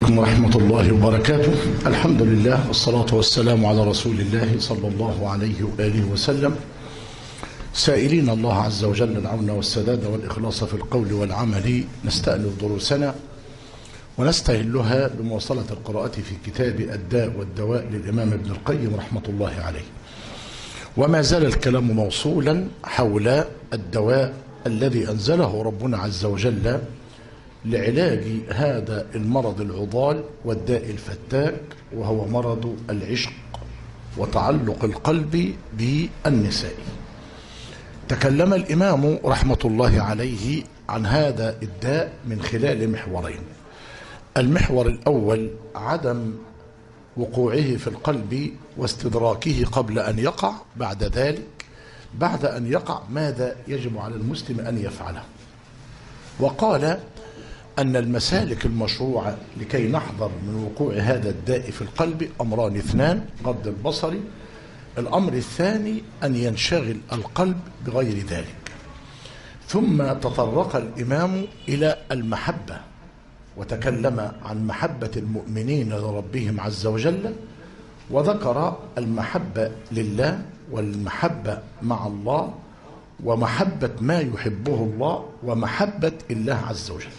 عليكم ورحمة الله وبركاته الحمد لله والصلاة والسلام على رسول الله صلى الله عليه وآله وسلم سائلين الله عز وجل العون والسداد والإخلاص في القول والعمل نستأنف دروسنا ونستهلها بمواصلة القراءة في كتاب الداء والدواء للإمام ابن القيم رحمة الله عليه وما زال الكلام موصولا حول الدواء الذي أنزله ربنا عز وجل لعلاج هذا المرض العضال والداء الفتاك وهو مرض العشق وتعلق القلب بالنساء تكلم الإمام رحمة الله عليه عن هذا الداء من خلال محورين المحور الأول عدم وقوعه في القلب واستدراكه قبل أن يقع بعد ذلك بعد أن يقع ماذا يجب على المسلم أن يفعله وقال أن المسالك المشروعة لكي نحذر من وقوع هذا الداء في القلب أمران اثنان غض البصر الأمر الثاني أن ينشغل القلب بغير ذلك ثم تطرق الإمام إلى المحبة وتكلم عن محبة المؤمنين لربهم عز وجل وذكر المحبة لله والمحبة مع الله ومحبة ما يحبه الله ومحبة الله عز وجل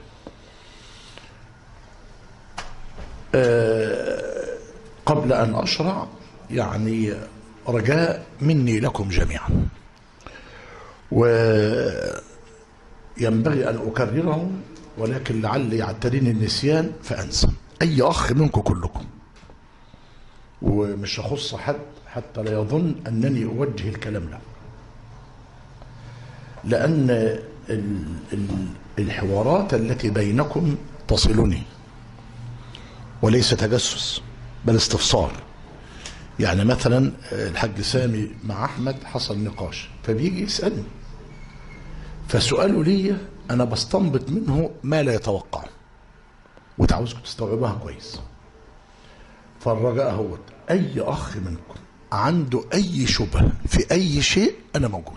أه قبل أن أشرع يعني رجاء مني لكم جميعا وينبغي أن أكرره ولكن لعل يعتريني النسيان فأنسى أي أخ منكم كلكم ومش هخص حد حتى لا يظن أنني أوجه الكلام له لأن الحوارات التي بينكم تصلني وليس تجسس بل استفسار يعني مثلا الحاج سامي مع أحمد حصل نقاش فبيجي يسألني فسؤاله لي أنا بستنبط منه ما لا يتوقع وتعوزكم تستوعبوها كويس فالرجاء هو أي أخ منكم عنده أي شبهة في أي شيء أنا موجود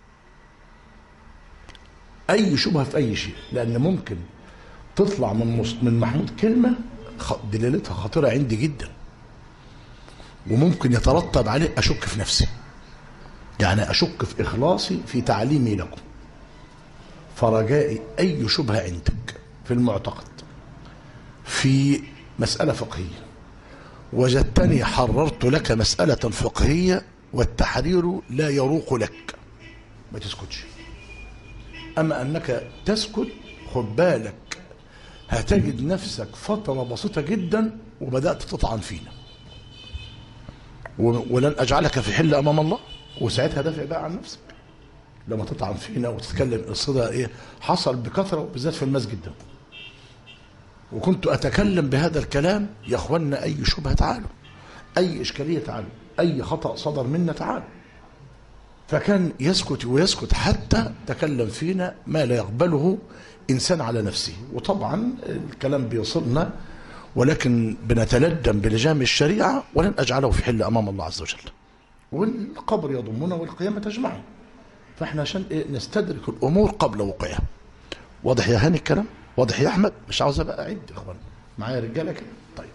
أي شبهة في أي شيء لأن ممكن تطلع من من محمود كلمة دلالتها خطيرة عندي جدا وممكن يترتب عليه أشك في نفسي يعني أشك في إخلاصي في تعليمي لكم فرجائي أي شبهة عندك في المعتقد في مسألة فقهية وجدتني حررت لك مسألة فقهية والتحرير لا يروق لك ما تسكتش أما أنك تسكت خد بالك هتجد نفسك فترة بسيطة جدا وبدأت تطعن فينا ولن أجعلك في حل أمام الله وساعتها دافع بقى عن نفسك لما تطعن فينا وتتكلم الصدى ايه حصل بكثرة وبالذات في المسجد ده وكنت أتكلم بهذا الكلام يا أخوانا أي شبهة تعالوا أي إشكالية تعالوا أي خطأ صدر منا تعالوا فكان يسكت ويسكت حتى تكلم فينا ما لا يقبله إنسان على نفسه وطبعا الكلام بيصلنا ولكن بنتلدم بلجام الشريعة ولن أجعله في حل أمام الله عز وجل والقبر يضمنا والقيامة تجمعنا فاحنا عشان إيه نستدرك الأمور قبل وقوعها واضح يا هاني الكلام واضح يا أحمد مش عاوز أبقى أعد يا إخوان معايا رجالة كده طيب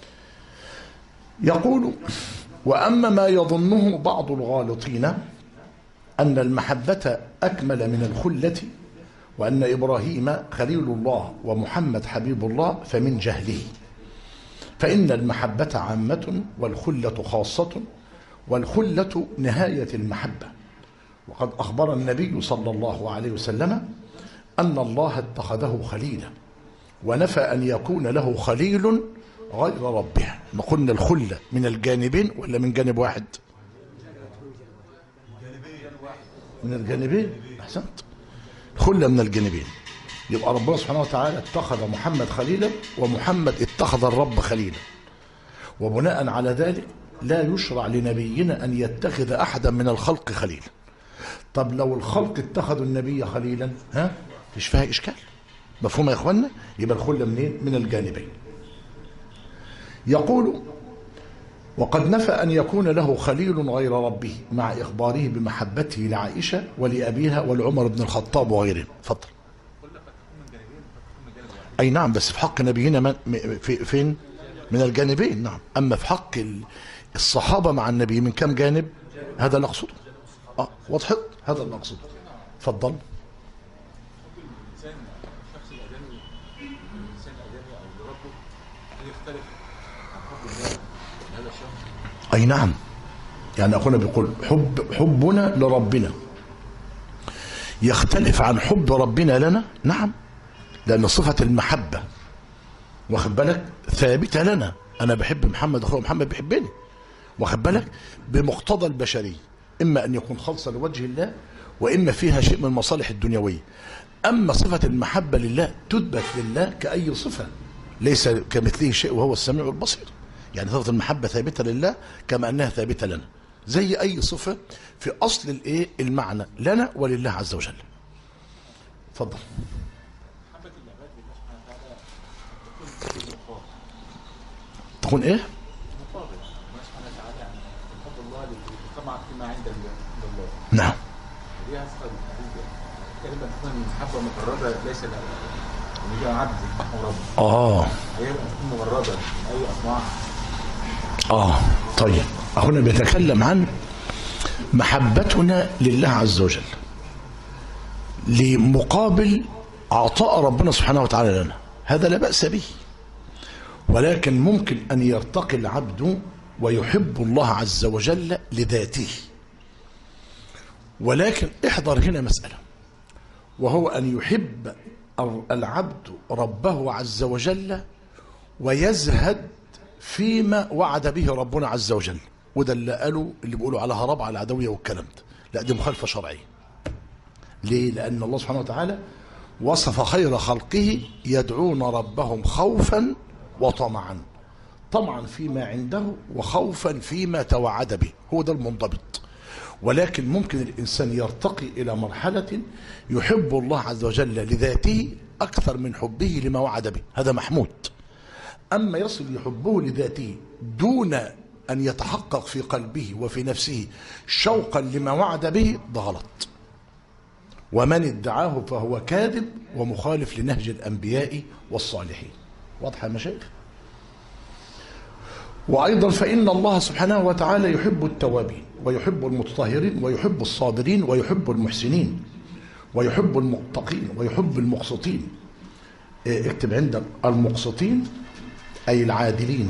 يقول وأما ما يظنه بعض الغالطين أن المحبة أكمل من الخلة وأن إبراهيم خليل الله ومحمد حبيب الله فمن جهله فإن المحبة عامة والخلة خاصة والخلة نهاية المحبة وقد أخبر النبي صلى الله عليه وسلم أن الله اتخذه خليلا ونفى أن يكون له خليل غير ربه ما قلنا الخلة من الجانبين ولا من جانب واحد من الجانبين أحسنت خلة من الجانبين يبقى ربنا سبحانه وتعالى اتخذ محمد خليلا ومحمد اتخذ الرب خليلا وبناء على ذلك لا يشرع لنبينا أن يتخذ أحدا من الخلق خليلا طب لو الخلق اتخذوا النبي خليلا ها مش فيها إشكال مفهوم يا إخوانا يبقى الخلة منين من الجانبين يقول وقد نفى أن يكون له خليل غير ربه مع إخباره بمحبته لعائشة ولأبيها ولعمر بن الخطاب وغيرهم فضل أي نعم بس في حق نبينا من م- في فين من الجانبين نعم أما في حق ال- الصحابة مع النبي من كم جانب هذا اللي أقصده آه وضحت هذا اللي أقصده اتفضل الانسان الشخص الادمي الانسان الادمي او لربه هل يختلف عن حب الله لهذا الشخص؟ أي نعم يعني أخونا بيقول حب حبنا لربنا يختلف عن حب ربنا لنا نعم لأن صفة المحبة واخد بالك ثابتة لنا أنا بحب محمد أخوه محمد بيحبني واخد بالك بمقتضى البشرية إما أن يكون خالصا لوجه الله وإما فيها شيء من المصالح الدنيوية أما صفة المحبة لله تثبت لله كأي صفة ليس كمثله شيء وهو السميع البصير يعني صفة المحبة ثابتة لله كما أنها ثابتة لنا زي أي صفة في أصل الإيه المعنى لنا ولله عز وجل تفضل محبه العباد لله سبحانه وتعالى تكون في مقابل تكون إيه مقابل الله سبحانه وتعالى يعني حب الله للطمع فيما عند ال- عند الله نعم ودي هتفضل كلمه تكون محبه مجرده ليس لها ان يبقى عبد يسمحه رب آه هيبقى تكون مجرده من اي اصناع آه طيب هنا بيتكلم عن محبتنا لله عز وجل لمقابل عطاء ربنا سبحانه وتعالى لنا هذا لا بأس به ولكن ممكن أن يرتقي العبد ويحب الله عز وجل لذاته ولكن احضر هنا مسألة وهو أن يحب العبد ربه عز وجل ويزهد فيما وعد به ربنا عز وجل وده اللي قالوا اللي بيقولوا على ربع العدوية والكلام ده لا دي مخالفة شرعية ليه لأن الله سبحانه وتعالى وصف خير خلقه يدعون ربهم خوفا وطمعا طمعا فيما عنده وخوفا فيما توعد به هو ده المنضبط ولكن ممكن الإنسان يرتقي إلى مرحلة يحب الله عز وجل لذاته أكثر من حبه لما وعد به هذا محمود أما يصل لحبه لذاته دون أن يتحقق في قلبه وفي نفسه شوقا لما وعد به ده غلط ومن ادعاه فهو كاذب ومخالف لنهج الأنبياء والصالحين واضحة يا مشايخ وأيضا فإن الله سبحانه وتعالى يحب التوابين ويحب المتطهرين ويحب الصابرين ويحب المحسنين ويحب المتقين ويحب المقسطين إيه، اكتب عندك المقسطين أي العادلين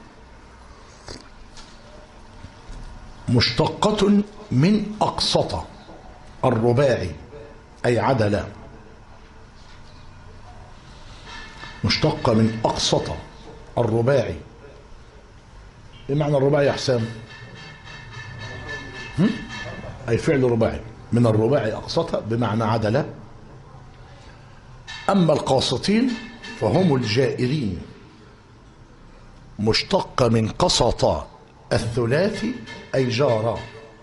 مشتقة من أقسط الرباعي أي عدل مشتقة من أقسط الرباعي ايه معنى الرباعي يا حسام هم؟ أي فعل رباعي من الرباعي أقسط بمعنى عدل أما القاسطين فهم الجائرين مشتق من قسط الثلاثي أي جارا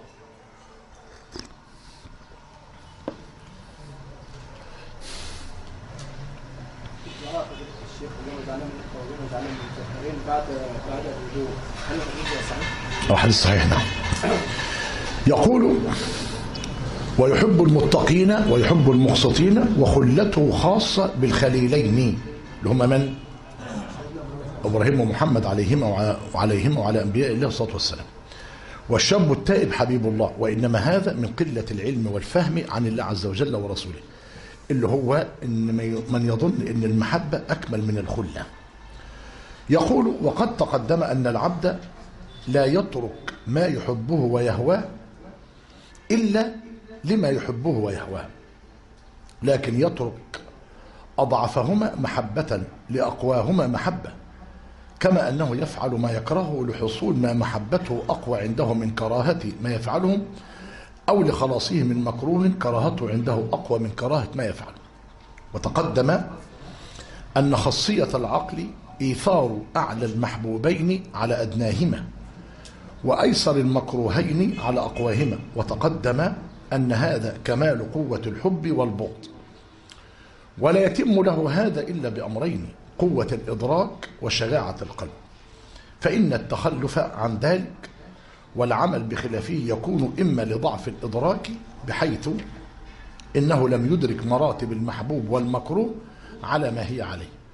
الشيخ اليوم تعلم التوبين وتعلم المتأخرين بعد بعد الرجوع هل الرجوع صحيح؟ أو حديث صحيح نعم يقول ويحب المتقين ويحب المقسطين وخلته خاصة بالخليلين اللي هم من؟ إبراهيم ومحمد عليهما وع- وعليهما وعلى أنبياء الله الصلاة والسلام والشاب التائب حبيب الله وإنما هذا من قلة العلم والفهم عن الله عز وجل ورسوله اللي هو إن من يظن أن المحبة أكمل من الخلة يقول وقد تقدم أن العبد لا يترك ما يحبه ويهواه إلا لما يحبه ويهواه لكن يترك أضعفهما محبة لأقواهما محبة كما أنه يفعل ما يكرهه لحصول ما محبته أقوى عنده من كراهة ما يفعله أو لخلاصه من مكروه كراهته عنده أقوى من كراهة ما يفعله وتقدم أن خاصية العقل إيثار أعلى المحبوبين على أدناهما وأيسر المكروهين على أقواهما وتقدم أن هذا كمال قوة الحب والبغض ولا يتم له هذا إلا بأمرين قوة الإدراك وشجاعة القلب فإن التخلف عن ذلك والعمل بخلافه يكون إما لضعف الإدراك بحيث إنه لم يدرك مراتب المحبوب والمكروه على ما هي عليه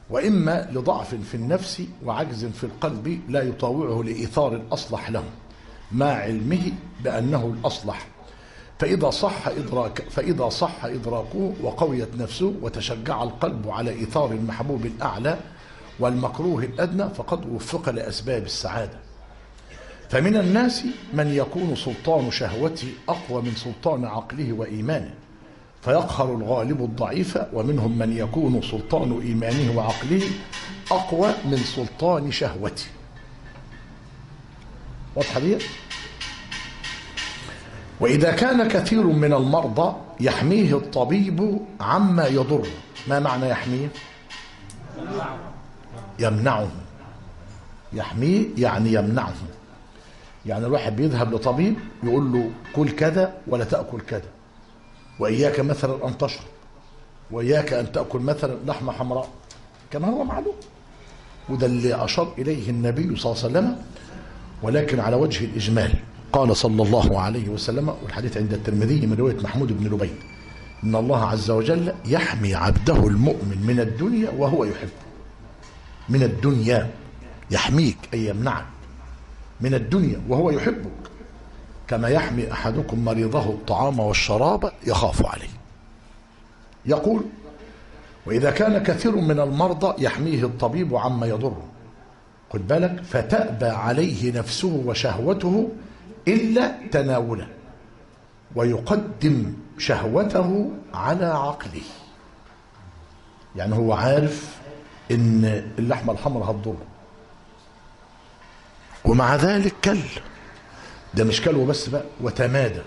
وإما لضعف في النفس وعجز في القلب لا يطاوعه لإيثار الأصلح له مع علمه بأنه الأصلح فإذا صح إدراك فإذا صح إدراكه وقويت نفسه وتشجع القلب على إيثار المحبوب الأعلى والمكروه الأدنى فقد وفق لأسباب السعادة فمن الناس من يكون سلطان شهوته أقوى من سلطان عقله وإيمانه فيقهر الغالب الضعيف ومنهم من يكون سلطان إيمانه وعقله أقوى من سلطان شهوته واضحة دي؟ وإذا كان كثير من المرضى يحميه الطبيب عما يضر ما معنى يحميه يمنعه يحميه يعني يمنعه يعني الواحد بيذهب لطبيب يقول له كل كذا ولا تأكل كذا وإياك مثلا أن تشرب وإياك أن تأكل مثلا لحمة حمراء كما هو معلوم وده اللي أشار إليه النبي صلى الله عليه وسلم ولكن على وجه الإجمال قال صلى الله عليه وسلم والحديث عند الترمذي من رواية محمود بن لبيد إن الله عز وجل يحمي عبده المؤمن من الدنيا وهو يحبه من الدنيا يحميك أي يمنعك من الدنيا وهو يحبك كما يحمي أحدكم مريضه الطعام والشراب يخاف عليه يقول وإذا كان كثير من المرضى يحميه الطبيب عما يضره خد بالك فتأبى عليه نفسه وشهوته إلا تناوله ويقدم شهوته على عقله يعني هو عارف ان اللحمه الحمراء هتضره ومع ذلك كل ده مش كل وبس بقى وتمادى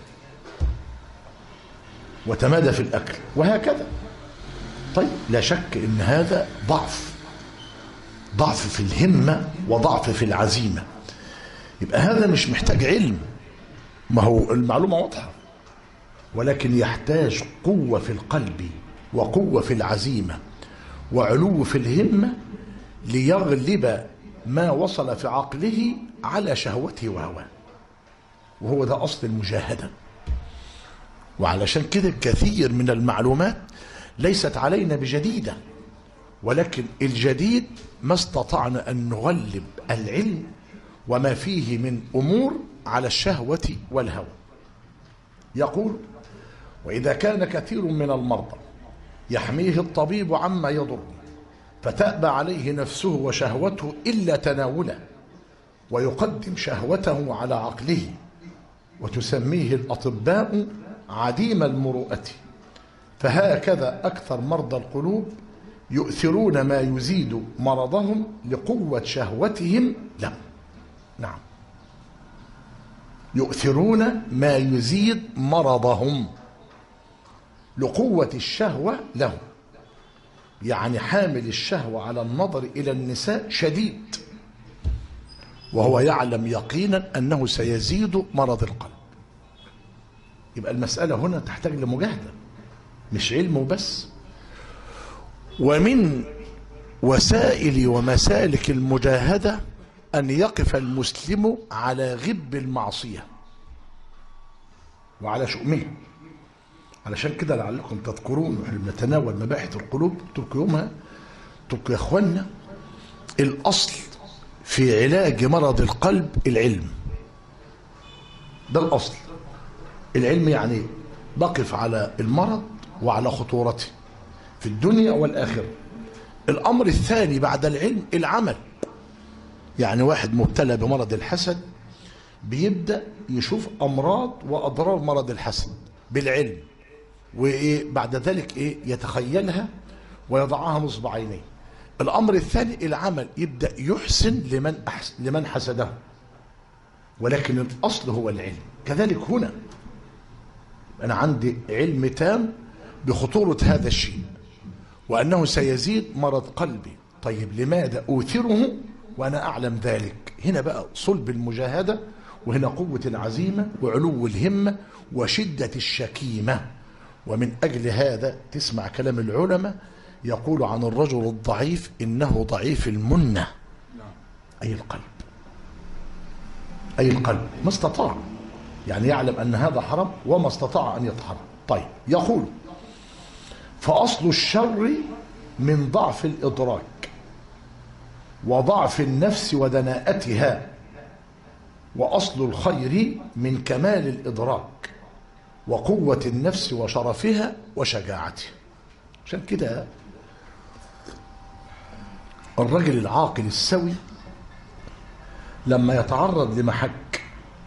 وتمادى في الاكل وهكذا طيب لا شك ان هذا ضعف ضعف في الهمه وضعف في العزيمه يبقى هذا مش محتاج علم ما هو المعلومه واضحه ولكن يحتاج قوه في القلب وقوه في العزيمه وعلو في الهمه ليغلب ما وصل في عقله على شهوته وهواه وهو ده اصل المجاهده وعلشان كده كثير من المعلومات ليست علينا بجديده ولكن الجديد ما استطعنا ان نغلب العلم وما فيه من امور على الشهوه والهوى يقول واذا كان كثير من المرضى يحميه الطبيب عما يضر فتأبى عليه نفسه وشهوته إلا تناوله ويقدم شهوته على عقله وتسميه الأطباء عديم المروءة فهكذا أكثر مرضى القلوب يؤثرون ما يزيد مرضهم لقوة شهوتهم له نعم يؤثرون ما يزيد مرضهم لقوة الشهوة له يعني حامل الشهوة على النظر إلى النساء شديد وهو يعلم يقينا أنه سيزيد مرض القلب يبقى المسألة هنا تحتاج لمجاهدة مش علم وبس ومن وسائل ومسالك المجاهدة أن يقف المسلم على غب المعصية وعلى شؤمه علشان كده لعلكم تذكرون واحنا بنتناول مباحث القلوب قلت لكم يومها قلت لكم يا اخوانا الاصل في علاج مرض القلب العلم ده الاصل العلم يعني بقف على المرض وعلى خطورته في الدنيا والاخره الامر الثاني بعد العلم العمل يعني واحد مبتلى بمرض الحسد بيبدا يشوف امراض واضرار مرض الحسد بالعلم وايه بعد ذلك ايه يتخيلها ويضعها نصب عينيه الامر الثاني العمل يبدا يحسن لمن أحسن لمن حسده ولكن الاصل هو العلم كذلك هنا انا عندي علم تام بخطوره هذا الشيء وانه سيزيد مرض قلبي طيب لماذا اوثره وانا اعلم ذلك هنا بقى صلب المجاهده وهنا قوه العزيمه وعلو الهمه وشده الشكيمه ومن أجل هذا تسمع كلام العلماء يقول عن الرجل الضعيف إنه ضعيف المنة أي القلب أي القلب ما استطاع يعني يعلم أن هذا حرام وما استطاع أن يطهر طيب يقول فأصل الشر من ضعف الإدراك وضعف النفس ودناءتها وأصل الخير من كمال الإدراك وقوة النفس وشرفها وشجاعتها عشان كده الرجل العاقل السوي لما يتعرض لمحك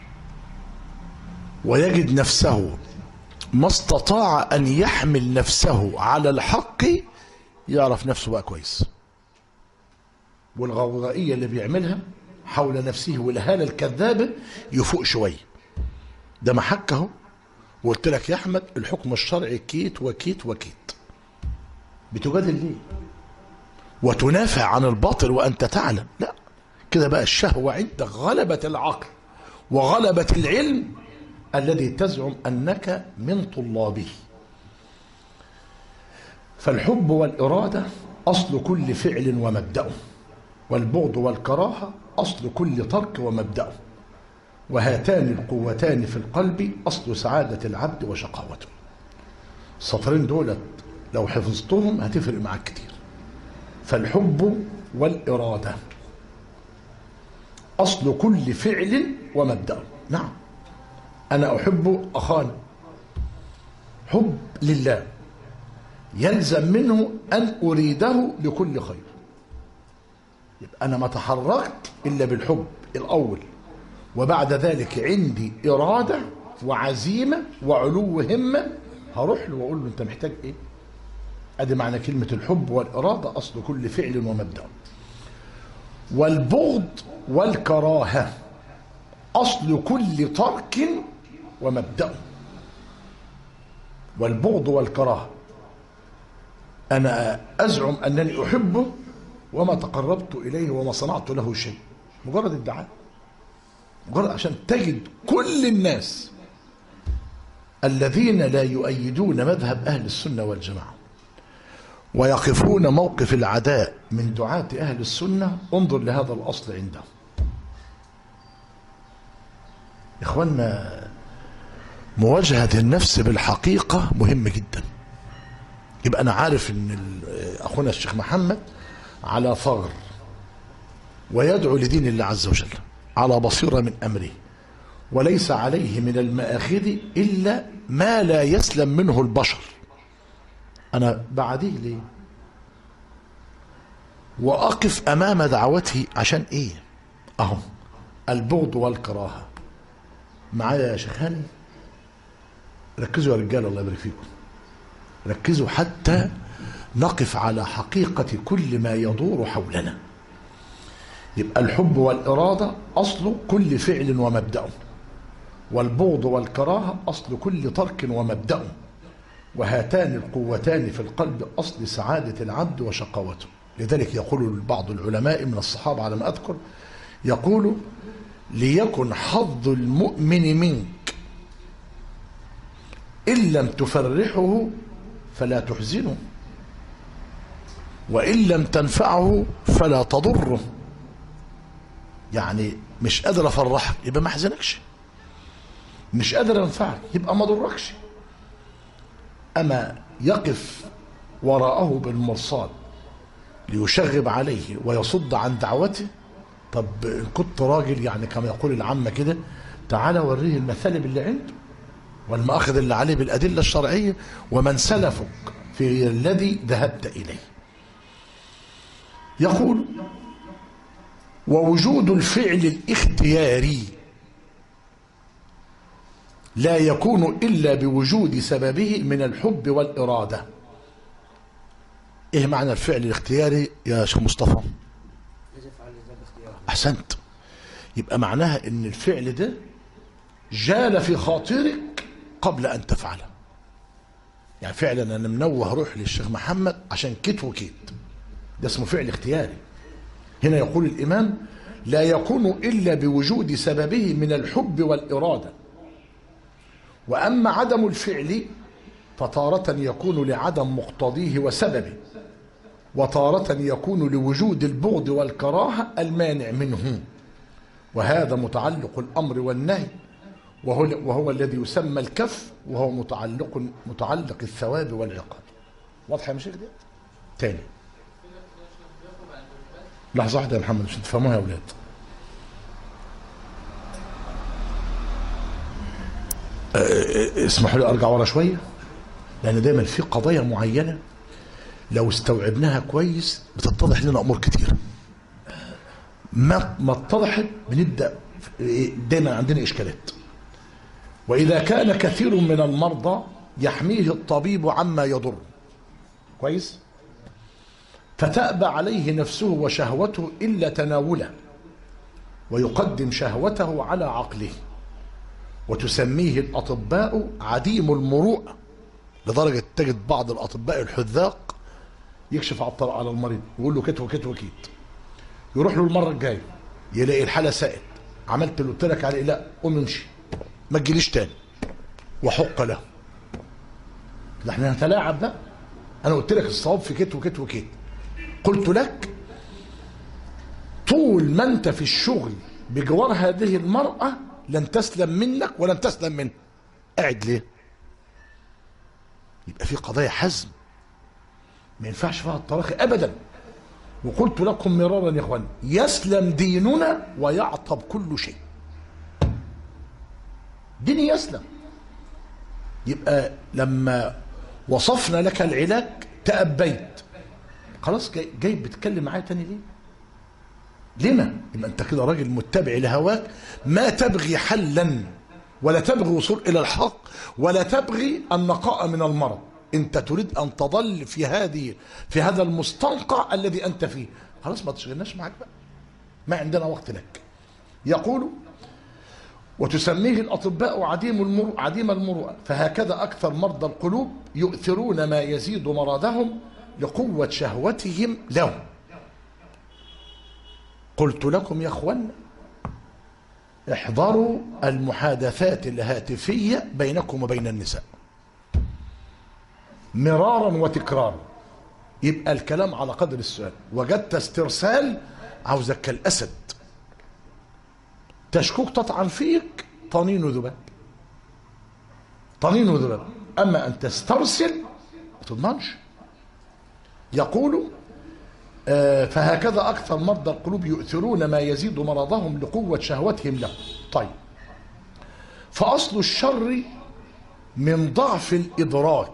ويجد نفسه ما استطاع أن يحمل نفسه على الحق يعرف نفسه بقى كويس والغوغائية اللي بيعملها حول نفسه والهالة الكذابة يفوق شوية ده محك اهو وقلت لك يا أحمد الحكم الشرعي كيت وكيت وكيت بتجادل ليه وتنافع عن الباطل وأنت تعلم لا كده بقى الشهوة عندك غلبت العقل وغلبت العلم الذي تزعم أنك من طلابه فالحب والإرادة أصل كل فعل ومبدأه والبغض والكراهة أصل كل ترك ومبدأه وهاتان القوتان في القلب أصل سعادة العبد وشقاوته السطرين دولت لو حفظتهم هتفرق معاك كتير فالحب والإرادة أصل كل فعل ومبدأه نعم أنا أحب أخانا حب لله يلزم منه أن أريده لكل خير يبقى أنا ما تحركت إلا بالحب الأول وبعد ذلك عندي إرادة وعزيمة وعلو همة هروح له وأقول له أنت محتاج إيه أدي معنى كلمة الحب والإرادة أصل كل فعل ومبدأ والبغض والكراهة أصل كل ترك ومبدأ والبغض والكراهة أنا أزعم أنني أحبه وما تقربت إليه وما صنعت له شيء مجرد ادعاء مجرد عشان تجد كل الناس الذين لا يؤيدون مذهب أهل السنة والجماعة ويقفون موقف العداء من دعاة أهل السنة انظر لهذا الأصل عندهم إخواننا مواجهة النفس بالحقيقة مهم جدا يبقى أنا عارف أن أخونا الشيخ محمد على ثغر ويدعو لدين الله عز وجل على بصيرة من أمره وليس عليه من المآخذ إلا ما لا يسلم منه البشر أنا بعديه ليه وأقف أمام دعوته عشان إيه أهو البغض والكراهة معايا يا شيخ هاني ركزوا يا رجال الله يبارك فيكم ركزوا حتى نقف على حقيقة كل ما يدور حولنا يبقى الحب والإرادة أصل كل فعل ومبدأ والبغض والكراهة أصل كل ترك ومبدأ وهاتان القوتان في القلب أصل سعادة العبد وشقاوته لذلك يقول بعض العلماء من الصحابة على ما أذكر يقول ليكن حظ المؤمن منك إن لم تفرحه فلا تحزنه وإن لم تنفعه فلا تضره يعني مش قادر أفرحك يبقى ما أحزنكش مش قادر أنفعك يبقى ما ضركش أما يقف وراءه بالمرصاد ليشغب عليه ويصد عن دعوته طب إن كنت راجل يعني كما يقول العامة كده تعالى وريه المثالب اللي عنده والمأخذ اللي عليه بالأدلة الشرعية ومن سلفك في الذي ذهبت إليه يقول ووجود الفعل الاختياري لا يكون إلا بوجود سببه من الحب والإرادة إيه معنى الفعل الاختياري يا شيخ مصطفى يجب على ذلك اختيار أحسنت يبقى معناها إن الفعل ده جال في خاطرك قبل أن تفعله يعني فعلا أنا منوه أروح للشيخ محمد عشان كت وكيت ده اسمه فعل اختياري هنا يقول الإمام لا يكون إلا بوجود سببه من الحب والإرادة وأما عدم الفعل فتارة يكون لعدم مقتضيه وسببه وتارة يكون لوجود البغض والكراهة المانع منه وهذا متعلق الأمر والنهي وهو, وهو الذي يسمى الكف وهو متعلق متعلق الثواب والعقاب واضحة يا مشيخ دي؟ تاني لحظة واحدة يا محمد عشان تفهموها يا أولاد أه، أه، اسمحوا لي أرجع ورا شوية لأن دايما في قضايا معينة لو استوعبناها كويس بتتضح لنا أمور كتيرة ما ما اتضحت بنبدأ في- دايما عندنا إشكالات وإذا كان كثير من المرضى يحميه الطبيب عما يضر كويس فتأبى عليه نفسه وشهوته إلا تناوله ويقدم شهوته على عقله وتسميه الأطباء عديم المروءة لدرجة تجد بعض الأطباء الحذاق يكشف على الطرق على المريض ويقول له كت وكت وكيت يروح له المرة الجاية يلاقي الحالة سائد عملت اللي قلت لك عليه لا قوم امشي ما تجيليش تاني وحق له ده احنا هنتلاعب بقى انا قلت لك الصواب في كت وكت وكت قلت لك طول ما انت في الشغل بجوار هذه المرأة لن تسلم منك ولن تسلم منه قاعد ليه يبقى في قضايا حزم ما ينفعش فيها التراخي ابدا وقلت لكم مرارا يا اخوان يسلم ديننا ويعطب كل شيء ديني يسلم يبقى لما وصفنا لك العلاج تأبيت خلاص جاي, جاي بتكلم معايا تاني ليه لما يبقى انت كده راجل متبع لهواك ما تبغي حلا ولا تبغي وصول الى الحق ولا تبغي النقاء من المرض انت تريد ان تظل في هذه في هذا المستنقع الذي انت فيه خلاص ما تشغلناش معاك بقى ما عندنا وقت لك يقول وتسميه الأطباء عديم المرء عديم المروءة فهكذا أكثر مرضى القلوب يؤثرون ما يزيد مرضهم لقوة شهوتهم له قلت لكم يا أخوان احذروا المحادثات الهاتفية بينكم وبين النساء مرارا وتكرارا يبقى الكلام على قدر السؤال وجدت استرسال عاوزك كالأسد تشكوك تطعن فيك طنين ذباب طنين ذباب أما أن تسترسل ما تضمنش يقول آه، فهكذا أكثر مرضى القلوب يؤثرون ما يزيد مرضهم لقوة شهوتهم له طيب فأصل الشر من ضعف الإدراك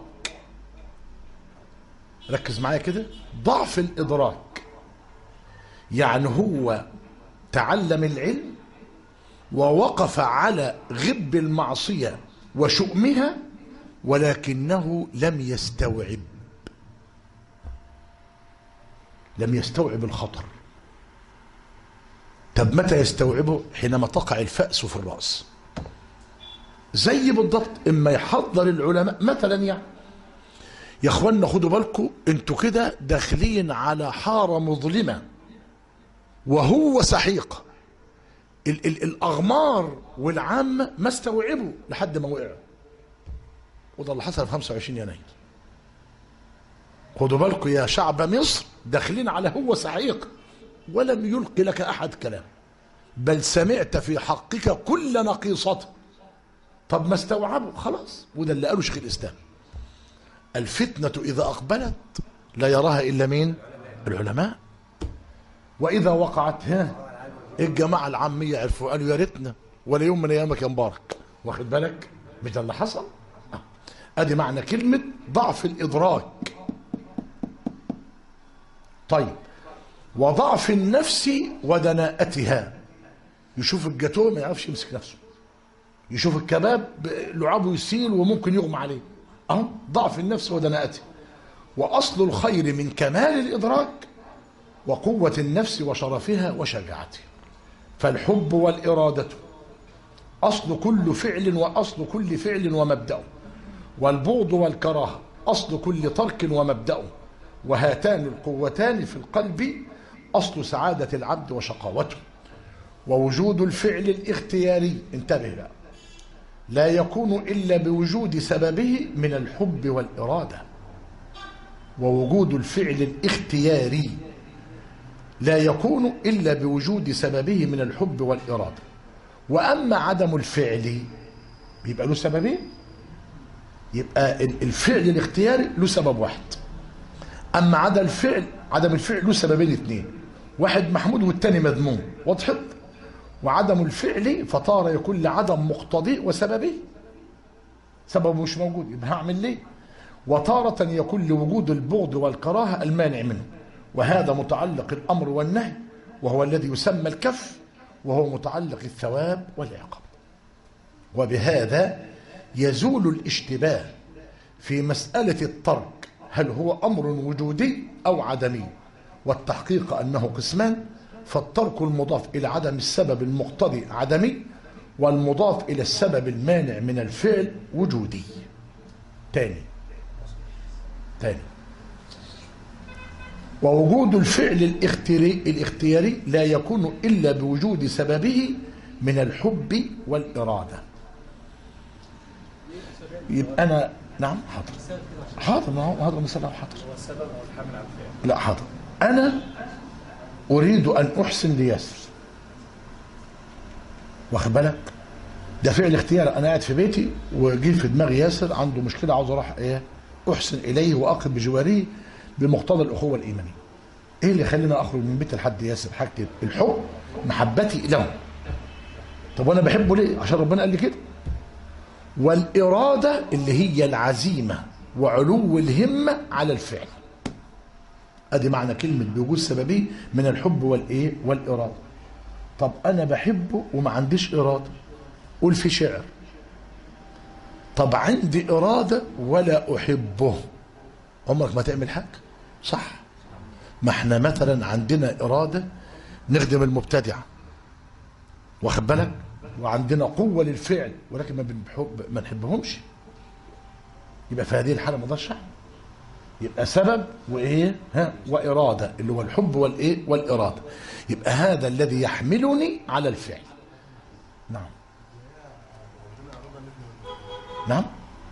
ركز معايا كده ضعف الإدراك يعني هو تعلم العلم ووقف على غب المعصية وشؤمها ولكنه لم يستوعب لم يستوعب الخطر طب متى يستوعبه حينما تقع الفأس في الرأس زي بالضبط اما يحضر العلماء مثلا يعني يا اخوانا خدوا بالكم انتوا كده داخلين على حاره مظلمه وهو سحيق ال ال الاغمار والعامه ما استوعبوا لحد ما وقعوا وده اللي حصل في 25 يناير خدوا بالكم يا شعب مصر داخلين على هو سحيق ولم يلقي لك احد كلام بل سمعت في حقك كل نقيصته طب ما استوعبوا خلاص وده اللي قاله شيخ الاسلام الفتنه اذا اقبلت لا يراها الا مين العلماء واذا وقعت ها الجماعه العاميه عرفوا قالوا يا ريتنا ولا يوم من ايامك يا مبارك واخد بالك مش ده اللي حصل آه. ادي معنى كلمه ضعف الادراك طيب وضعف النفس ودناءتها يشوف الجاتوه ما يعرفش يمسك نفسه يشوف الكباب لعابه يسيل وممكن يغمى عليه اهو ضعف النفس ودناءته واصل الخير من كمال الادراك وقوه النفس وشرفها وشجاعتها فالحب والاراده اصل كل فعل واصل كل فعل ومبدأه والبغض والكراهه اصل كل ترك ومبدأه وهاتان القوتان في القلب اصل سعاده العبد وشقاوته ووجود الفعل الاختياري انتبه بقى لا يكون الا بوجود سببه من الحب والاراده ووجود الفعل الاختياري لا يكون الا بوجود سببه من الحب والاراده واما عدم الفعل بيبقى له سببين يبقى الفعل الاختياري له سبب واحد اما عدم الفعل عدم الفعل له سببين اثنين واحد محمود والتاني مذموم وضحت وعدم الفعل فطار يكون لعدم مقتضي وسببه سببه مش موجود يبقى هعمل ليه وتارة يكون لوجود البغض والكراهة المانع منه وهذا متعلق الأمر والنهي وهو الذي يسمى الكف وهو متعلق الثواب والعقاب وبهذا يزول الاشتباه في مسألة الترك هل هو أمر وجودي أو عدمي والتحقيق أنه قسمان فالترك المضاف إلى عدم السبب المقتضي عدمي والمضاف إلى السبب المانع من الفعل وجودي تاني تاني ووجود الفعل الاختياري, الاختياري لا يكون إلا بوجود سببه من الحب والإرادة يبقى أنا نعم حاضر حاضر ما هو هذا مثلا حاضر هو السبب هو الحمل على الفعل لا حاضر أنا أريد أن أحسن لياسر واخد بالك ده فعل اختيار أنا قاعد في بيتي وجي في دماغي ياسر عنده مشكلة عاوز أروح إيه أحسن إليه وأقف بجواره بمقتضى الأخوة الإيمانية إيه اللي يخليني أخرج من بيت لحد ياسر حاجتين الحب محبتي له طب وأنا بحبه ليه عشان ربنا قال لي كده والإرادة اللي هي العزيمة وعلو الهمة على الفعل ادي معنى كلمة بوجود سببي من الحب والايه والإرادة طب أنا بحبه وما عنديش إرادة قول في شعر طب عندي إرادة ولا أحبه عمرك ما تعمل حاجة صح ما احنا مثلا عندنا إرادة نخدم المبتدعة واخد بالك وعندنا قوة للفعل ولكن ما بنحب ما نحبهمش يبقى في هذه الحالة ما اقدرش أعمل. يبقى سبب وايه ها واراده اللي هو الحب والايه والاراده يبقى هذا الذي يحملني على الفعل نعم نعم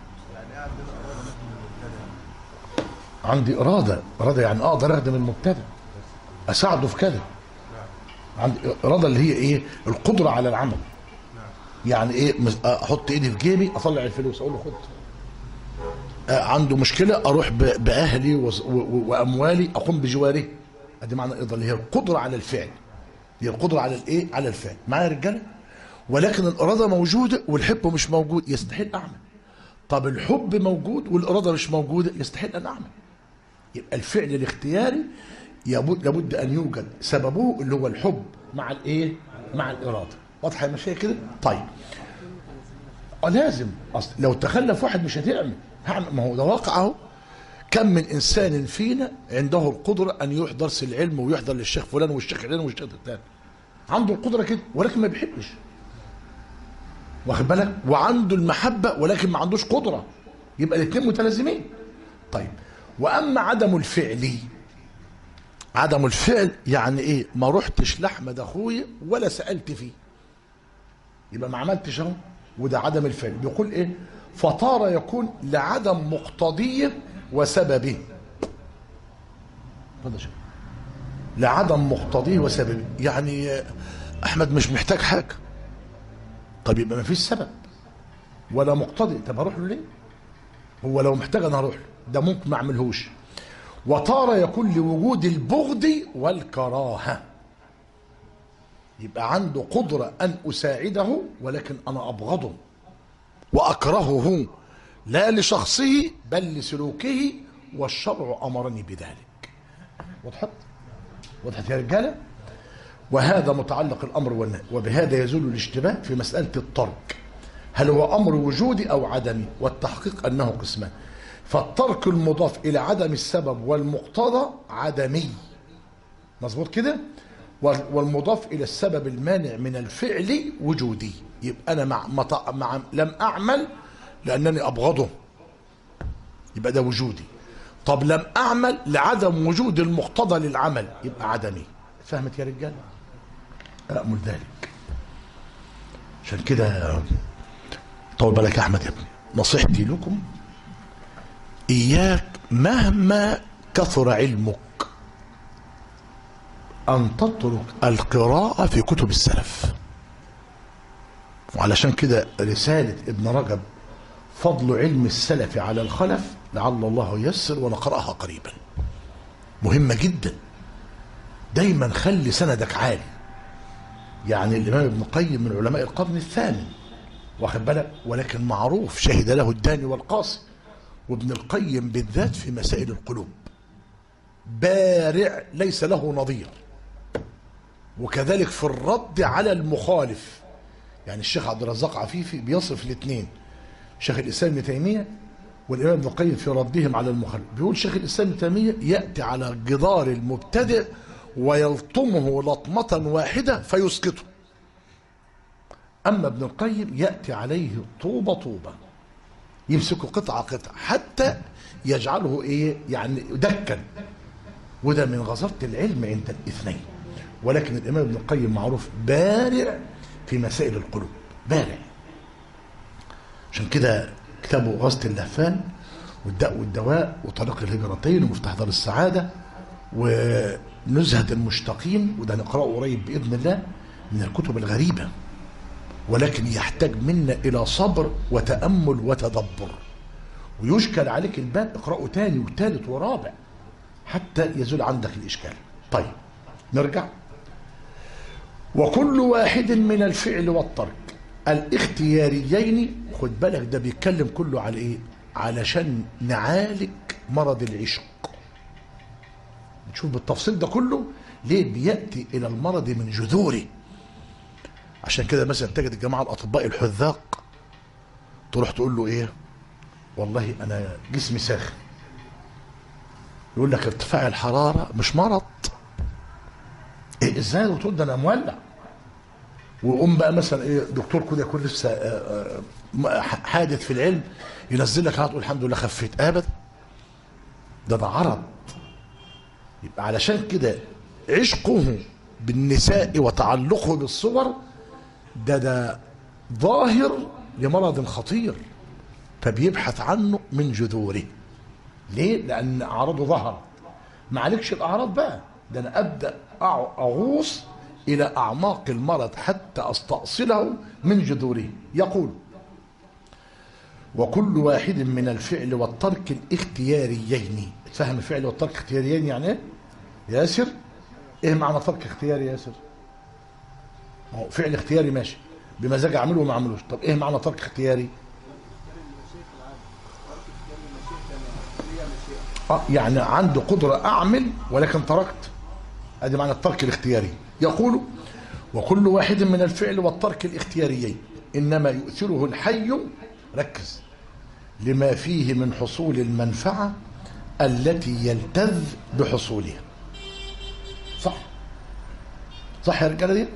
عندي اراده اراده يعني اقدر اخدم المبتدع اساعده في كذا عندي اراده اللي هي ايه القدره على العمل يعني ايه مس- احط ايدي في جيبي اطلع الفلوس اقول له خد آه، عنده مشكله اروح ب- باهلي وز- و- و- واموالي اقوم بجواره ادي معنى الاراده اللي هي القدره على الفعل هي القدره على الايه على الفعل معايا يا رجاله ولكن الاراده موجوده والحب مش موجود يستحيل اعمل طب الحب موجود والاراده مش موجوده يستحيل ان اعمل يبقى الفعل الاختياري يبد لابد ان يوجد سببه اللي هو الحب مع الايه مع الاراده واضحه يا مشايخ كده طيب اه لازم اصل لو تخلف واحد مش هتعمل هعمل ما هو ده واقع اهو كم من انسان فينا عنده القدره ان يحضر درس العلم ويحضر للشيخ فلان والشيخ علان والشيخ الثاني عنده القدره كده ولكن ما بيحبش واخد بالك وعنده المحبه ولكن ما عندوش قدره يبقى الاثنين متلازمين طيب واما عدم الفعل عدم الفعل يعني ايه ما رحتش لاحمد اخويا ولا سالت فيه يبقى ما عملتش اهو وده عدم الفعل بيقول ايه فطار يكون لعدم مقتضيه وسببه اتفضل يا شيخ. لعدم مقتضيه وسببه يعني آه، احمد مش محتاج حاجه طب يبقى ما فيش سبب ولا مقتضي طب هروح له ليه هو لو محتاج انا هروح له ده ممكن ما اعملهوش وطار يكون لوجود البغض والكراهه يبقى عنده قدرة أن أساعده ولكن أنا أبغضه وأكرهه لا لشخصه بل لسلوكه والشرع أمرني بذلك وضحت وضحت يا رجالة وهذا متعلق الأمر والنهي وبهذا يزول الاشتباه في مسألة الترك هل هو أمر وجودي أو عدمي والتحقيق أنه قسمان فالترك المضاف إلى عدم السبب والمقتضى عدمي مظبوط كده وال- والمضاف الى السبب المانع من الفعل وجودي يبقى انا مع, مع, مع لم اعمل لانني ابغضه يبقى ده وجودي طب لم اعمل لعدم وجود المقتضى للعمل يبقى عدمي فهمت يا رجال امل ذلك عشان كده طول بالك يا احمد يا ابني نصيحتي لكم اياك مهما كثر علمك أن تترك القراءة في كتب السلف وعلشان كده رسالة ابن رجب فضل علم السلف على الخلف لعل الله ييسر ونقرأها قريبا مهمة جدا دايما خلي سندك عالي يعني الامام ابن القيم من علماء القرن الثامن واخد بالك ولكن معروف شهد له الداني والقاصي وابن القيم بالذات في مسائل القلوب بارع ليس له نظير وكذلك في الرد على المخالف يعني الشيخ عبد الرزاق عفيفي بيصف الاثنين شيخ الاسلام ابن تيميه والامام ابن القيم في ردهم على المخالف بيقول شيخ الاسلام ابن تيميه ياتي على جدار المبتدئ ويلطمه لطمه واحده فيسقطه اما ابن القيم ياتي عليه طوبه طوبه يمسكه قطعه قطعه حتى يجعله ايه يعني دكا وده من غزاره العلم عند الاثنين ولكن الامام ابن القيم معروف بارع في مسائل القلوب بارع عشان كده كتابه غزة اللهفان والداء والدواء وطريق الهجرتين ومفتاح دار السعادة ونزهة المشتاقين وده نقرأه قريب بإذن الله من الكتب الغريبة ولكن يحتاج منا إلى صبر وتأمل وتدبر ويشكل عليك الباب اقرأه تاني وتالت ورابع حتى يزول عندك الإشكال طيب نرجع وكل واحد من الفعل والترك الاختياريين خد بالك ده بيتكلم كله على ايه علشان نعالج مرض العشق نشوف بالتفصيل ده كله ليه بياتي الى المرض من جذوره عشان كده مثلا تجد الجماعه الاطباء الحذاق تروح تقول له ايه والله انا جسمي ساخن يقول لك ارتفاع الحراره مش مرض إيه ازاي يا دكتور ده انا مولع ويقوم بقى مثلا ايه دكتور كده يكون لسه آه، آه، حادث في العلم ينزل لك هتقول الحمد لله خفيت ابدا ده ده عرض يبقى علشان كده عشقه بالنساء وتعلقه بالصور ده ده ظاهر لمرض خطير فبيبحث عنه من جذوره ليه؟ لأن أعراضه ظهرت ما عليكش الأعراض بقى ده أنا أبدأ أع- أغوص إلى أعماق المرض حتى أستأصله من جذوره يقول وكل واحد من الفعل والترك الاختياريين تفهم الفعل والترك اختياريين يعني ايه ياسر ايه معنى ترك اختياري ياسر ما هو فعل اختياري ماشي بمزاج اعمله وما اعملوش طب ايه معنى ترك اختياري اه يعني عنده قدرة اعمل ولكن تركت ادي معنى الترك الاختياري يقول وكل واحد من الفعل والترك الاختياريين انما يؤثره الحي ركز لما فيه من حصول المنفعة التي يلتذ بحصولها صح صح يا رجاله دي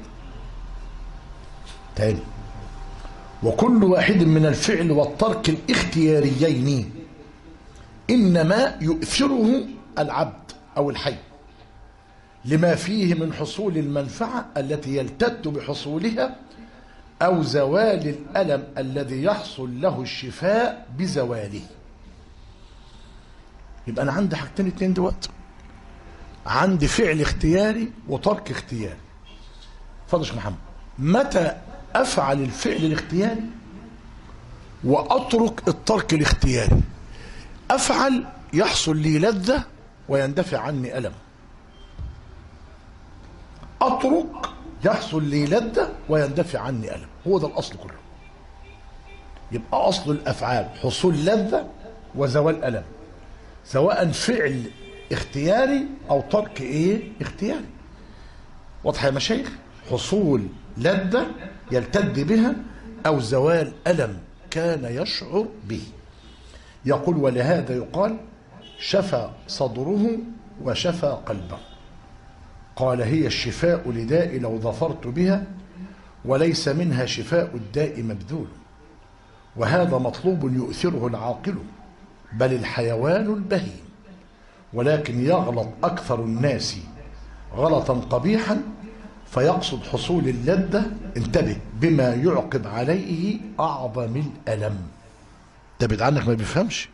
تاني وكل واحد من الفعل والترك الاختياريين انما يؤثره العبد او الحي لما فيه من حصول المنفعه التي يلتد بحصولها او زوال الالم الذي يحصل له الشفاء بزواله يبقى انا عندي حاجتين اتنين دلوقتي عندي فعل اختياري وترك اختياري اتفضل يا شيخ محمد متى افعل الفعل الاختياري واترك الترك الاختياري افعل يحصل لي لذه ويندفع عني الم اترك يحصل لي لذه ويندفع عني الم هو ده الاصل كله يبقى اصل الافعال حصول لذه وزوال الم سواء فعل اختياري او ترك ايه اختياري واضح يا مشايخ حصول لذة يلتد بها او زوال الم كان يشعر به يقول ولهذا يقال شفى صدره وشفى قلبه قال هي الشفاء لداء لو ظفرت بها وليس منها شفاء الداء مبذول وهذا مطلوب يؤثره العاقل بل الحيوان البهيم ولكن يغلط أكثر الناس غلطا قبيحا فيقصد حصول اللذة انتبه بما يعقب عليه أعظم الألم تبعد عنك ما بيفهمش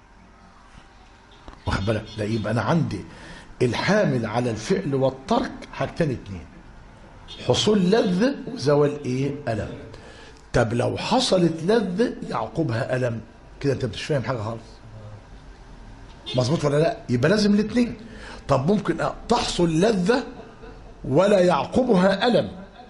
واخد بالك لا يبقى أنا عندي الحامل على الفعل والترك حاجتين اتنين حصول لذة وزوال ايه ألم طب لو حصلت لذة يعقبها ألم كده انت مش فاهم حاجة خالص مظبوط ولا لا يبقى لازم الاثنين طب ممكن تحصل لذة ولا يعقبها ألم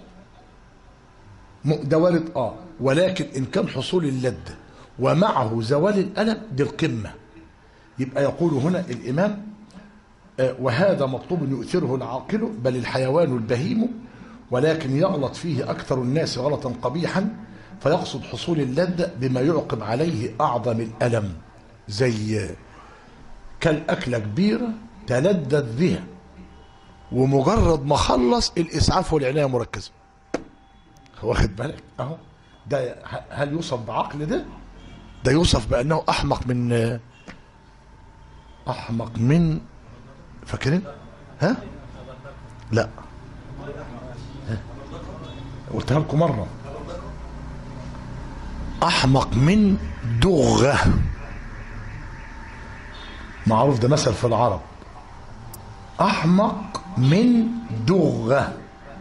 م- ده وارد اه ولكن ان كان حصول اللذة ومعه زوال الألم دي القمة يبقى يقول هنا الإمام آه، وهذا مطلوب يؤثره العاقل بل الحيوان البهيم ولكن يغلط فيه أكثر الناس غلطا قبيحا فيقصد حصول اللذة بما يعقب عليه أعظم الألم زي كالأكلة كبيرة تلذذ بها ومجرد ما خلص الإسعاف والعناية مركزة واخد بالك أهو ده ه- هل يوصف بعقل ده ده يوصف بأنه أحمق من أحمق من فاكرين ها لا ها؟ قلتها لكم مرة أحمق من دغة معروف ده مثل في العرب أحمق من دغة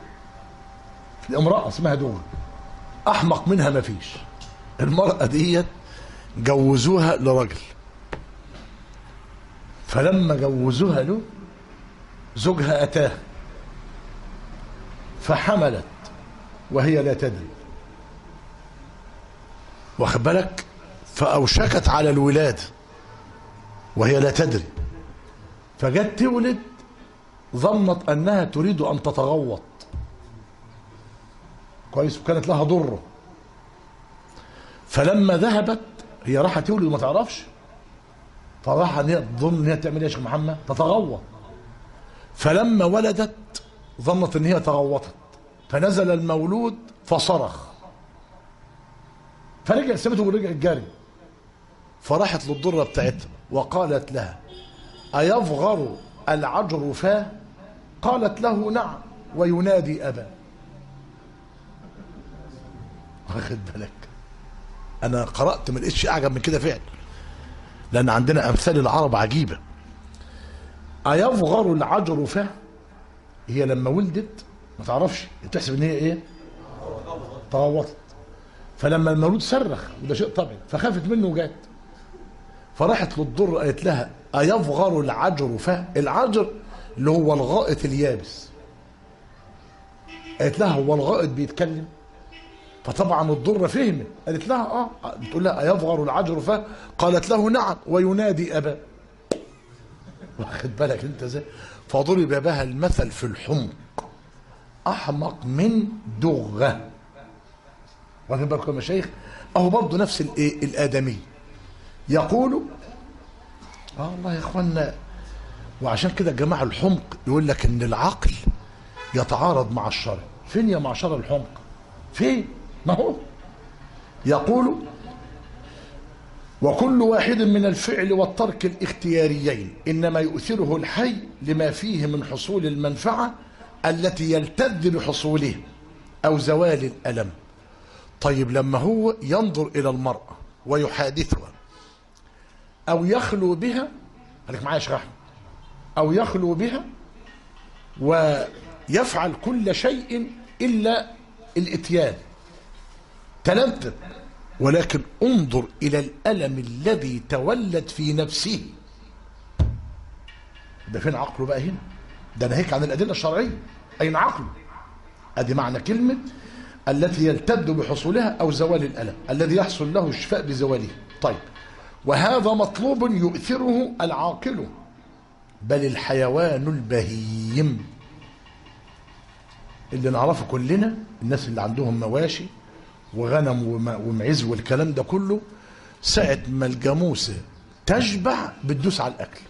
امرأة اسمها دغة أحمق منها ما فيش المرأة ديت جوزوها لراجل فلما جوزوها له زوجها أتاه فحملت وهي لا تدري واخد بالك فأوشكت على الولادة وهي لا تدري فجت تولد ظنت أنها تريد أن تتغوط كويس وكانت لها ضره فلما ذهبت هي راحت تولد وما تعرفش فراح ان هي تظن ان هي تعمل ايه يا شيخ محمد تتغوط فلما ولدت ظنت ان هي تغوطت فنزل المولود فصرخ فرجع سابته ورجع جري فراحت للضرة بتاعتها وقالت لها أيفغر العجر فاه قالت له نعم وينادي أبا واخد بالك أنا قرأت ما لقيتش أعجب من كده فعل لأن عندنا أمثال العرب عجيبة أيفغر العجر فاه هي لما ولدت ما تعرفش بتحسب ان هي ايه تغوطت فلما المولود صرخ وده شيء طبيعي فخافت منه وجات فراحت للضر قالت لها أيفغر العجر فاه العجر اللي هو الغائط اليابس قالت لها هو الغائط بيتكلم فطبعا الضرة فهمت قالت لها اه بتقول لها أيفغر العجر فاه قالت له نعم وينادي أبا واخد بالك انت ازاي فضرب بها المثل في الحمق احمق من دغه واخد بالكم يا مشايخ اهو برضه نفس الايه الادمي يقول اه والله يا اخوانا وعشان كده جماعه الحمق يقول لك ان العقل يتعارض مع الشرع فين يا معشر الحمق فين ما هو يقول وكل واحد من الفعل والترك الاختياريين انما يؤثره الحي لما فيه من حصول المنفعه التي يلتذ بحصوله او زوال الالم طيب لما هو ينظر الى المراه ويحادثها او يخلو بها خليك معايا يا شيخ احمد او يخلو بها ويفعل كل شيء الا الاتيان تلذذ ولكن انظر الى الالم الذي تولد في نفسه ده فين عقله بقى هنا ده ناهيك عن الادله الشرعيه اين عقله ادي معنى كلمه التي يلتد بحصولها او زوال الالم الذي يحصل له الشفاء بزواله طيب وهذا مطلوب يؤثره العاقل بل الحيوان البهيم اللي نعرفه كلنا الناس اللي عندهم مواشي وغنم وم- ومعز والكلام ده كله ساعة ما الجاموسة تشبع بتدوس على الأكل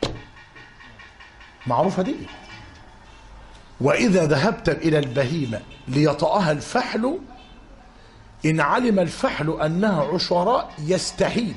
معروفة دي وإذا ذهبت إلى البهيمة ليطأها الفحل إن علم الفحل أنها عشراء يستحيل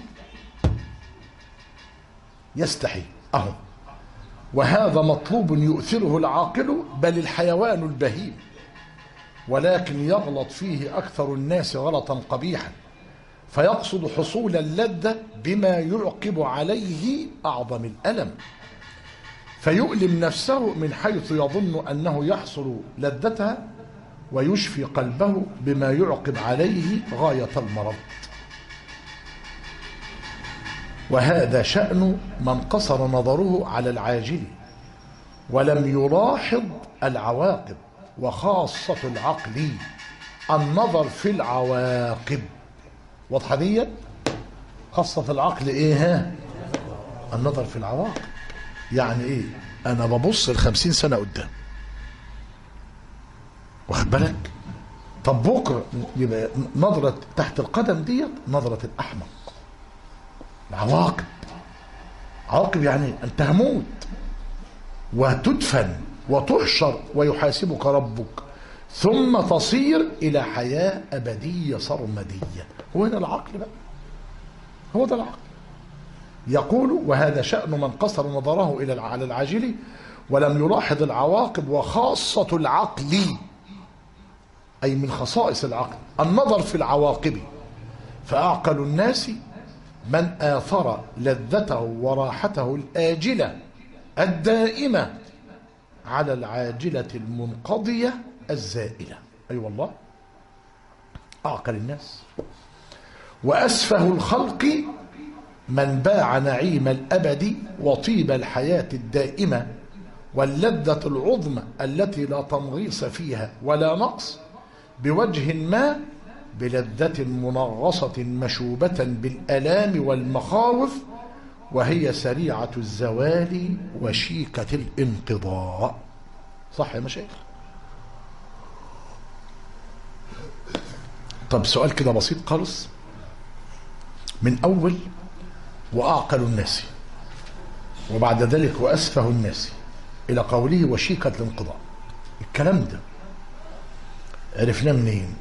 يستحيل أهو وهذا مطلوب يؤثره العاقل بل الحيوان البهيم ولكن يغلط فيه أكثر الناس غلطا قبيحا فيقصد حصول اللذة بما يعقب عليه أعظم الألم فيؤلم نفسه من حيث يظن أنه يحصل لذتها ويشفي قلبه بما يعقب عليه غاية المرض وهذا شأن من قصر نظره على العاجل ولم يلاحظ العواقب وخاصة العقل النظر في العواقب واضحة دي خاصة العقل ايه ها النظر في العواقب يعني ايه انا ببص الخمسين سنة قدام واخد بالك طب بكرة يبقى نظرة تحت القدم ديت نظرة الأحمق العواقب عواقب يعني أنت هموت وتدفن وتحشر ويحاسبك ربك ثم تصير إلى حياة أبدية سرمدية هو ده العقل بقى هو ده العقل يقول وهذا شأن من قصر نظره إلى على العاجل ولم يلاحظ العواقب وخاصة العقل أي من خصائص العقل النظر في العواقب فأعقل الناس من آثر لذته وراحته الآجلة الدائمة على العاجلة المنقضية الزائلة أي أيوة والله أعقل الناس وأسفه الخلق من باع نعيم الأبد وطيب الحياة الدائمة واللذة العظمى التي لا تنغيص فيها ولا نقص بوجه ما بلذة منغصة مشوبة بالآلام والمخاوف وهي سريعة الزوال وشيكة الانقضاء صح يا مشايخ طب سؤال كده بسيط خالص من أول وأعقل الناس وبعد ذلك وأسفه الناس إلى قوله وشيكة الانقضاء الكلام ده عرفناه منين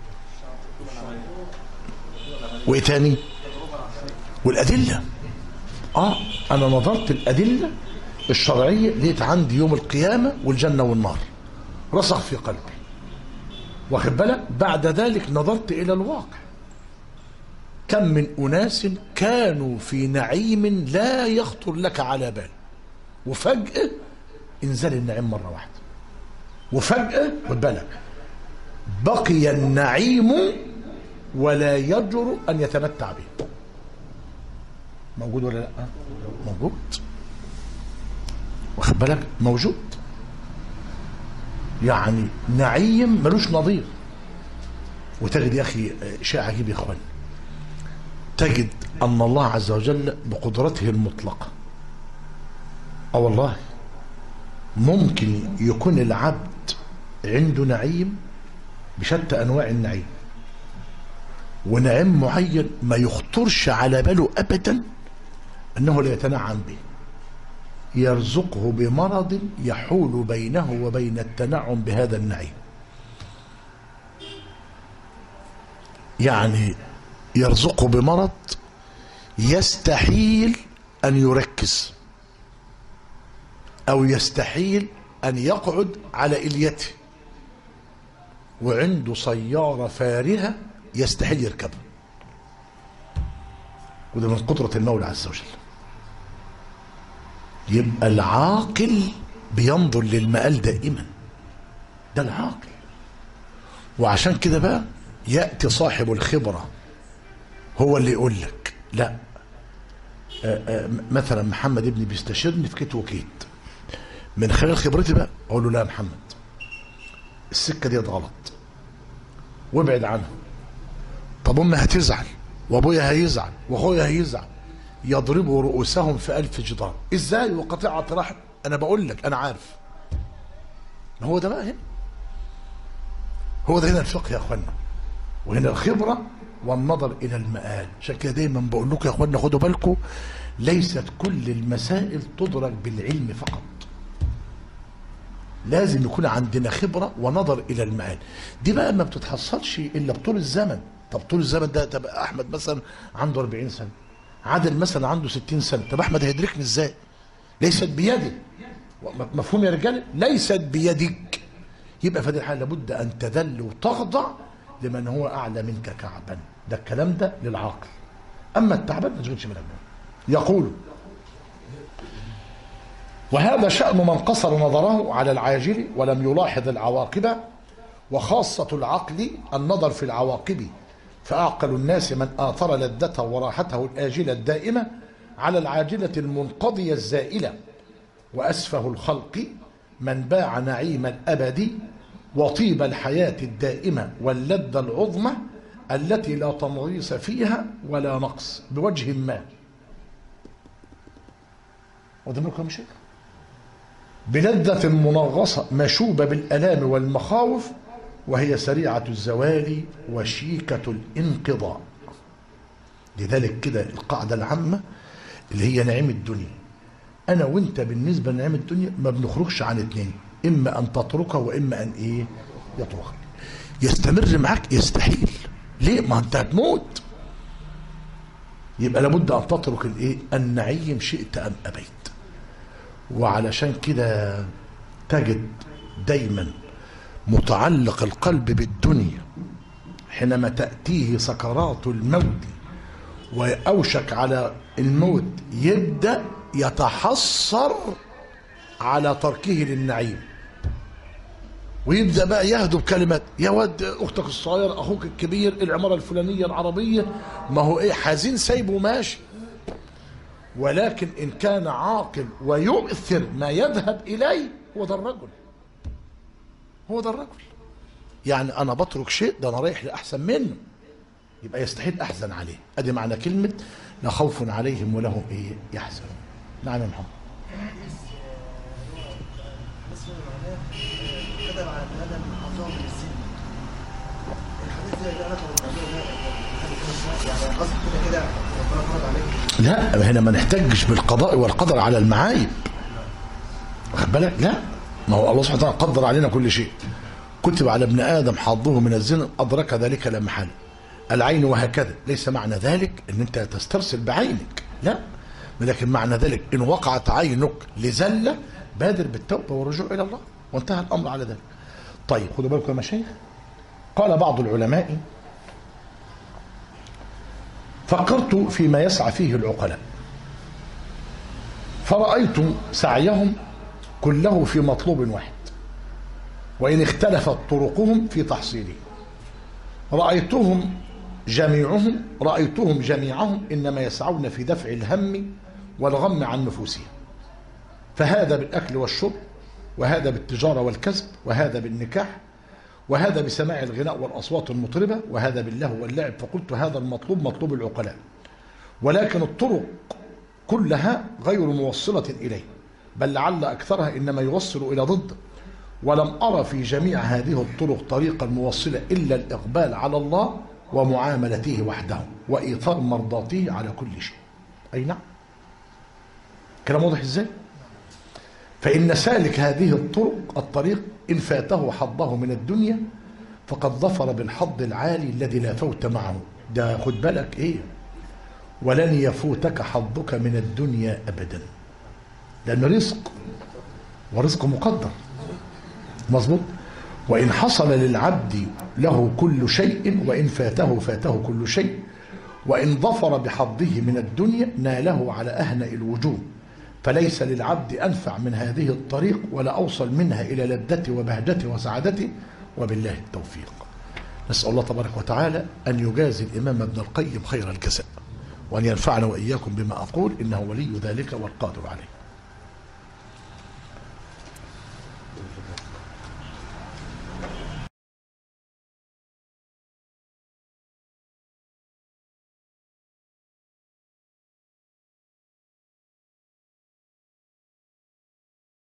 وايه تاني والادله اه انا نظرت الادله الشرعيه لقيت عندي يوم القيامه والجنه والنار رسخ في قلبي واخد بالك بعد ذلك نظرت الى الواقع كم من اناس كانوا في نعيم لا يخطر لك على بال وفجاه انزل النعيم مره واحده وفجاه خد بالك بقي النعيم ولا يجر أن يتمتع به موجود ولا لا موجود واخد بالك موجود يعني نعيم ملوش نظير وتجد يا أخي شيء عجيب يا إخوان تجد أن الله عز وجل بقدرته المطلقة أو والله ممكن يكون العبد عنده نعيم بشتى انواع النعيم ونعيم معين ما يخطرش على باله ابدا انه لا يتنعم به يرزقه بمرض يحول بينه وبين التنعم بهذا النعيم يعني يرزقه بمرض يستحيل ان يركز او يستحيل ان يقعد على اليته وعنده سيارة فارهة يستحيل يركبها وده من قدرة المولى عز وجل يبقى العاقل بينظر للمآل دائما ده العاقل وعشان كده بقى يأتي صاحب الخبرة هو اللي يقول لك لا آآ آآ مثلا محمد ابني بيستشيرني في كيت وكيت من خلال خبرتي بقى اقول له لا يا محمد السكه ديت غلط وابعد عنها طب امي هتزعل وابويا هيزعل واخويا هيزعل يضربوا رؤوسهم في ألف جدار ازاي وقطيعة رحم انا بقول لك انا عارف ما هو ده بقى هنا هو ده هنا الفقه يا اخوانا وهنا الخبرة والنظر الى المآل عشان كده دايما بقول لكم يا اخوانا خدوا بالكم ليست كل المسائل تدرك بالعلم فقط لازم يكون عندنا خبرة ونظر إلى المآل دي بقى ما بتتحصلش إلا بطول الزمن طب طول الزمن ده طب أحمد مثلا عنده 40 سنة عادل مثلا عنده 60 سنة طب أحمد هيدركني إزاي ليست بيدي مفهوم يا رجال ليست بيدك يبقى في هذه الحالة لابد أن تذل وتخضع لمن هو أعلى منك كعبا ده الكلام ده للعاقل أما التعبان ما تشغلش بالك يقول وهذا شأن من قصر نظره على العاجل ولم يلاحظ العواقب وخاصة العقل النظر في العواقب فأعقل الناس من آثر لذته وراحته الآجلة الدائمة على العاجلة المنقضية الزائلة وأسفه الخلق من باع نعيم الأبد وطيب الحياة الدائمة واللذة العظمى التي لا تنغيص فيها ولا نقص بوجه ما وده ملك مش بلذة منغصة مشوبة بالألام والمخاوف وهي سريعة الزوال وشيكة الانقضاء لذلك كده القاعدة العامة اللي هي نعيم الدنيا أنا وأنت بالنسبة لنعيم الدنيا ما بنخرجش عن اتنين إما أن تتركه وإما أن إيه يتركك يستمر معاك يستحيل ليه ما أنت هتموت يبقى لابد أن تترك الإيه النعيم شئت أم أبيت وعلشان كده تجد دايما متعلق القلب بالدنيا حينما تأتيه سكرات الموت وأوشك على الموت يبدأ يتحسر على تركه للنعيم ويبدأ بقى يهدو بكلمات يا واد أختك الصغير أخوك الكبير العمارة الفلانية العربية ما هو إيه حزين سايبه ماشي ولكن إن كان عاقل ويؤثر ما يذهب إليه هو ده الرجل هو ده الرجل يعني أنا بترك شيء ده أنا رايح لأحسن منه يبقى يستحيل أحزن عليه أدي معنى كلمة لا خوف عليهم ولا هم إيه يحزنون نعم يا محمد اسم معناه كتب على ابن ادم عظام السن الحديث ده له علاقه بالموضوع ده يعني قصد كده كده ربنا فرض عليك لا هنا ما نحتاجش بالقضاء والقدر على المعايب واخد بالك لا ما هو الله سبحانه وتعالى قدر علينا كل شيء كتب على ابن ادم حظه من الزنا ادرك ذلك لا محاله العين وهكذا ليس معنى ذلك ان انت تسترسل بعينك لا ولكن معنى ذلك ان وقعت عينك لزله بادر بالتوبه والرجوع الى الله وانتهى الامر على ذلك طيب خدوا بالكم يا مشايخ قال بعض العلماء فكرت فيما يسعى فيه العقلاء فرأيت سعيهم كله في مطلوب واحد وإن اختلفت طرقهم في تحصيله رأيتهم جميعهم رأيتهم جميعهم إنما يسعون في دفع الهم والغم عن نفوسهم فهذا بالأكل والشرب وهذا بالتجارة والكسب وهذا بالنكاح وهذا بسماع الغناء والأصوات المطربة وهذا باللهو واللعب فقلت هذا المطلوب مطلوب العقلاء ولكن الطرق كلها غير موصلة إليه بل لعل أكثرها إنما يوصل إلى ضده ولم أرى في جميع هذه الطرق طريقا موصلة إلا الإقبال على الله ومعاملته وحده وإيثار مرضاته على كل شيء أي نعم كلام واضح إزاي فإن سالك هذه الطرق الطريق إن فاته حظه من الدنيا فقد ظفر بالحظ العالي الذي لا فوت معه ده خد بالك إيه ولن يفوتك حظك من الدنيا أبدا لأنه رزق ورزق مقدر مظبوط وإن حصل للعبد له كل شيء وإن فاته فاته كل شيء وإن ظفر بحظه من الدنيا ناله على أهنأ الوجوه فليس للعبد أنفع من هذه الطريق ولا أوصل منها إلى لذته وبهجته وسعادته وبالله التوفيق نسأل الله تبارك وتعالى أن يجازي الإمام ابن القيم خير الجزاء وأن ينفعنا وإياكم بما أقول إنه ولي ذلك والقادر عليه